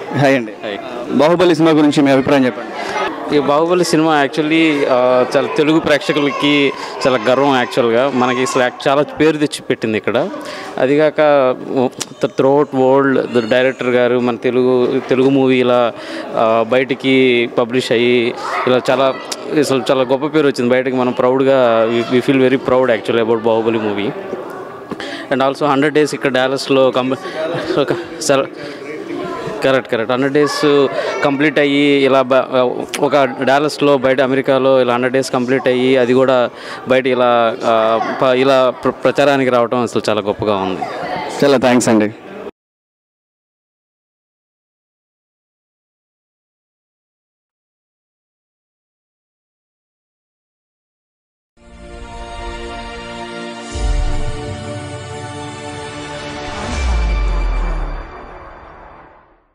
hi అండి Baahubali cinema గురించి మీ అభిప్రాయం చెప్పండి ఈ బాహుబలి సినిమా యాక్చువల్లీ చాలా తెలుగు ప్రేక్షకులకి చాలా గర్వం యాక్చువల్గా మనకి అసలు యాక్- చాలా పేరు తెచ్చి పెట్టింది ఇక్కడ అదిగాక త్రూఅవుట్ వరల్డ్ డైరెక్టర్ గారు మన తెలుగు తెలుగు మూవీ ఇలా ఆ, బయటికి పబ్లిష్ అయ్యి ఇలా చాలా అసలు చాలా గొప్ప పేరు వచ్చింది బయటకి మనం ప్రౌడ్గా we feel very proud actually about Baahubali movie and also hundred days ఇక్కడ డాలస్లో కంప sir correct correct hundred days complete అయ్యి ఇలా బ- ఒక డాలస్లో బయట అమెరికాలో ఇలా హండ్రెడ్ డేస్ కంప్లీట్ అయ్యి అది కూడా బయట ఇలా ఆ, ప- ఇలా ప్ర- ప్రచారానికి రావడం అసలు చాలా గొప్పగా ఉంది చాలా థ్యాంక్స్ అండి